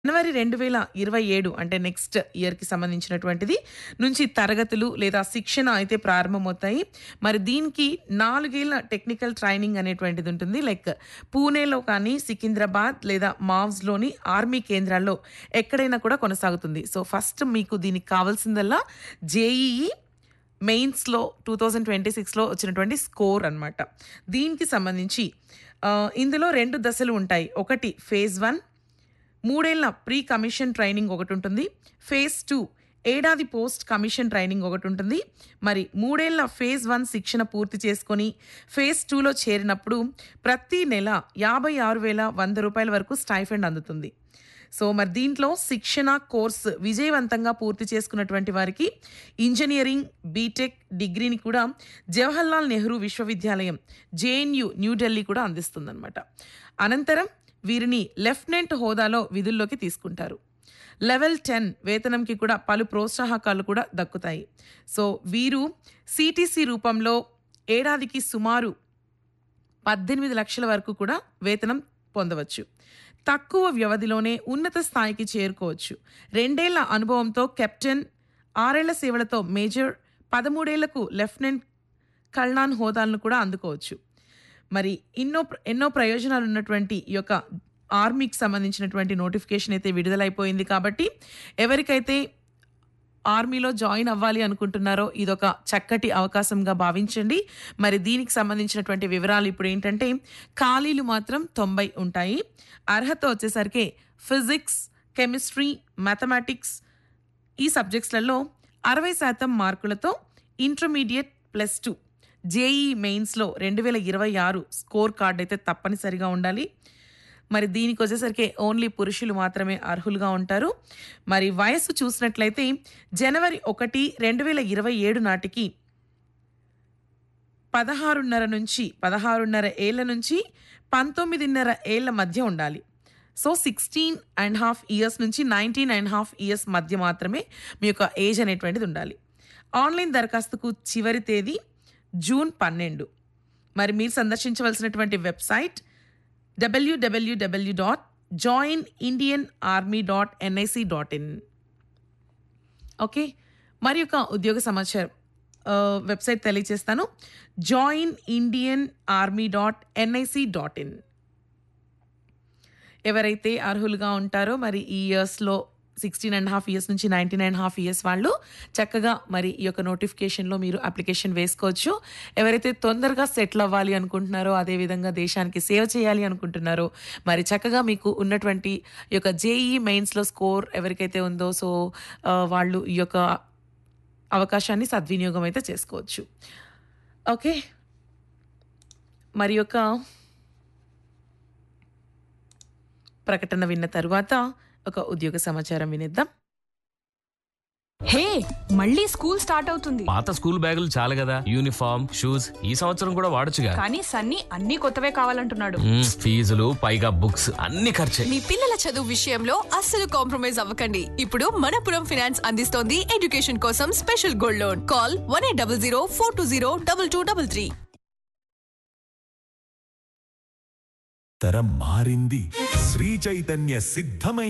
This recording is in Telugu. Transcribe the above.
జనవరి రెండు వేల ఇరవై ఏడు అంటే నెక్స్ట్ ఇయర్కి సంబంధించినటువంటిది నుంచి తరగతులు లేదా శిక్షణ అయితే ప్రారంభమవుతాయి మరి దీనికి నాలుగేళ్ల టెక్నికల్ ట్రైనింగ్ అనేటువంటిది ఉంటుంది లైక్ పూణేలో కానీ సికింద్రాబాద్ లేదా మావ్స్లోని ఆర్మీ కేంద్రాల్లో ఎక్కడైనా కూడా కొనసాగుతుంది సో ఫస్ట్ మీకు దీనికి కావాల్సిందల్లా జేఈఈ మెయిన్స్లో టూ థౌజండ్ ట్వంటీ సిక్స్లో వచ్చినటువంటి స్కోర్ అన్నమాట దీనికి సంబంధించి ఆ, ఇందులో రెండు దశలు ఉంటాయి ఒకటి ఫేజ్ వన్ మూడేళ్ల ప్రీ కమిషన్ ట్రైనింగ్ ఒకటి ఉంటుంది ఫేజ్ టూ ఏడాది పోస్ట్ కమిషన్ ట్రైనింగ్ ఒకటి ఉంటుంది మరి మూడేళ్ల ఫేజ్ వన్ శిక్షణ పూర్తి చేసుకొని ఫేజ్ టూలో చేరినప్పుడు ప్రతి నెల యాభై ఆరు వేల వంద రూపాయల వరకు స్టైఫండ్ అందుతుంది సో మరి దీంట్లో శిక్షణ కోర్స్ విజయవంతంగా పూర్తి చేసుకున్నటువంటి వారికి ఇంజనీరింగ్ బీటెక్ డిగ్రీని కూడా జవహర్లాల్ నెహ్రూ విశ్వవిద్యాలయం జేఎన్యు న్యూఢిల్లీ కూడా అందిస్తుందన్నమాట అనంతరం వీరిని లెఫ్టినెంట్ హోదాలో విధుల్లోకి తీసుకుంటారు లెవెల్ టెన్ వేతనంకి కూడా పలు ప్రోత్సాహకాలు కూడా దక్కుతాయి సో వీరు సిటీసీ రూపంలో ఏడాదికి సుమారు పద్దెనిమిది లక్షల వరకు కూడా వేతనం పొందవచ్చు తక్కువ వ్యవధిలోనే ఉన్నత స్థాయికి చేరుకోవచ్చు రెండేళ్ల అనుభవంతో కెప్టెన్ ఆరేళ్ల సేవలతో మేజర్ పదమూడేళ్లకు లెఫ్టినెంట్ కల్నాన్ హోదాలను కూడా అందుకోవచ్చు మరి ఎన్నో ఎన్నో ప్రయోజనాలు ఉన్నటువంటి ఈ యొక్క ఆర్మీకి సంబంధించినటువంటి నోటిఫికేషన్ అయితే విడుదలైపోయింది కాబట్టి ఎవరికైతే ఆర్మీలో జాయిన్ అవ్వాలి అనుకుంటున్నారో ఇదొక చక్కటి అవకాశంగా భావించండి మరి దీనికి సంబంధించినటువంటి వివరాలు ఇప్పుడు ఏంటంటే ఖాళీలు మాత్రం తొంభై ఉంటాయి అర్హత వచ్చేసరికి ఫిజిక్స్ కెమిస్ట్రీ మ్యాథమెటిక్స్ ఈ సబ్జెక్ట్స్లలో అరవై శాతం మార్కులతో ఇంటర్మీడియట్ ప్లస్ టూ జేఈ మెయిన్స్లో రెండు వేల ఇరవై ఆరు స్కోర్ కార్డ్ అయితే తప్పనిసరిగా ఉండాలి మరి దీనికి వచ్చేసరికి ఓన్లీ పురుషులు మాత్రమే అర్హులుగా ఉంటారు మరి వయస్సు చూసినట్లయితే జనవరి ఒకటి రెండు వేల ఇరవై ఏడు నాటికి పదహారున్నర నుంచి పదహారున్నర ఏళ్ల నుంచి పంతొమ్మిదిన్నర ఏళ్ల మధ్య ఉండాలి so sixteen and half years నుంచి నైన్టీన్ అండ్ హాఫ్ ఇయర్స్ మధ్య మాత్రమే మీ యొక్క ఏజ్ అనేటువంటిది ఉండాలి ఆన్లైన్ దరఖాస్తుకు చివరి తేదీ జూన్ పన్నెండు మరి మీరు సందర్శించవలసినటువంటి website WWW dot join Indian army dot NIC dot in okay మరి ఒక ఉద్యోగ సమాచారం ఆ, వెబ్సైట్ తెలియజేస్తాను join Indian army dot NIC dot in ఎవరైతే అర్హులుగా ఉంటారో మరి ఈ ఇయర్స్లో సిక్స్టీన్ అండ్ హాఫ్ ఇయర్స్ నుంచి నైన్టీన్ అండ్ హాఫ్ ఇయర్స్ వాళ్ళు చక్కగా మరి ఈ యొక్క నోటిఫికేషన్లో మీరు అప్లికేషన్ వేసుకోవచ్చు ఎవరైతే తొందరగా సెటిల్ అవ్వాలి అనుకుంటున్నారో అదేవిధంగా దేశానికి సేవ చేయాలి అనుకుంటున్నారో మరి చక్కగా మీకు ఉన్నటువంటి ఈ యొక్క జేఈ మెయిన్స్లో స్కోర్ ఎవరికైతే ఉందో సో ఆ, వాళ్ళు ఈ యొక్క అవకాశాన్ని సద్వినియోగం అయితే చేసుకోవచ్చు ఓకే మరి యొక్క ప్రకటన విన్న తరువాత ఒక ఉద్యోగ సమాచారం వినిద్దాం హే మళ్ళీ స్కూల్ స్టార్ట్ అవుతుంది పాత స్కూల్ బ్యాగులు చాలు కదా యూనిఫామ్ షూస్ ఈ సంవత్సరం కూడా వాడొచ్చుగా కానీ సన్నీ అన్ని కొత్తవే కావాలంటున్నాడు మ్మ్, ఫీజులు పైగా బుక్స్ అన్ని ఖర్చే మీ పిల్లల చదువు విషయంలో అస్సలు కాంప్రమైజ్ అవ్వకండి ఇప్పుడు మనపురం ఫైనాన్స్ అందిస్తోంది ఎడ్యుకేషన్ కోసం special gold loan call one eight double zero four two zero double two double three తరం మారింది శ్రీ చైతన్య సిద్ధమై